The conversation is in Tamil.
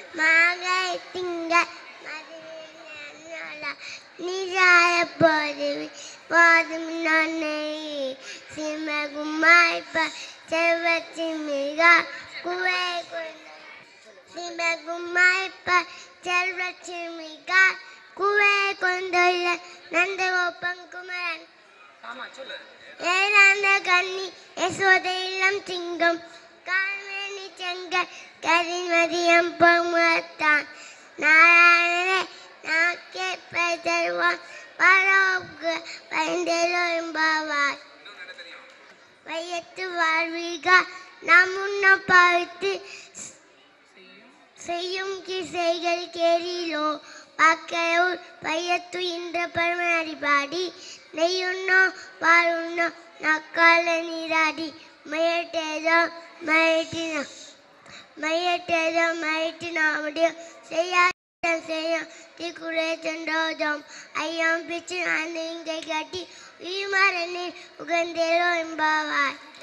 மாகை திங்க நிஜாய போதும் போதும் நன்னை சிமகுமாய்ப்ப செல்வச்சிமிக குவை கொண்ட சிமகுமாய்ப்ப செல்வச்சிமிக குவை கொண்டுள்ள நந்தகோபன் குமரன் ஏழாந்த கண்ணி யசோத இளம் சிங்கம் கால்மேனி செங்க கரிமதியம் பொங்கத்தான் நாராயணனே நாக்கே பெதர்வான் பரோக்கு பயந்தெழும்பாவார் வையத்து வாழ்வீக நாம் உன்ன பார்த்து செய்யும் கிசைகள் கேரிலோ பக்கையூர் பையத்து இன்ற பரமடி பாடி நெய்யுண்ணோ பாலுண்ணோ நக்கால நீராடி மயட்டேதோ மயட்டினா மயட்டேதோ மயட்டினா முடியும் செய்யாத செய்யும் தீக்குறை சென்றோதம் ஐயம் பிச்சு நான் இங்கை கட்டி உயிமரனில் உகந்தேரோ என்பாவாய்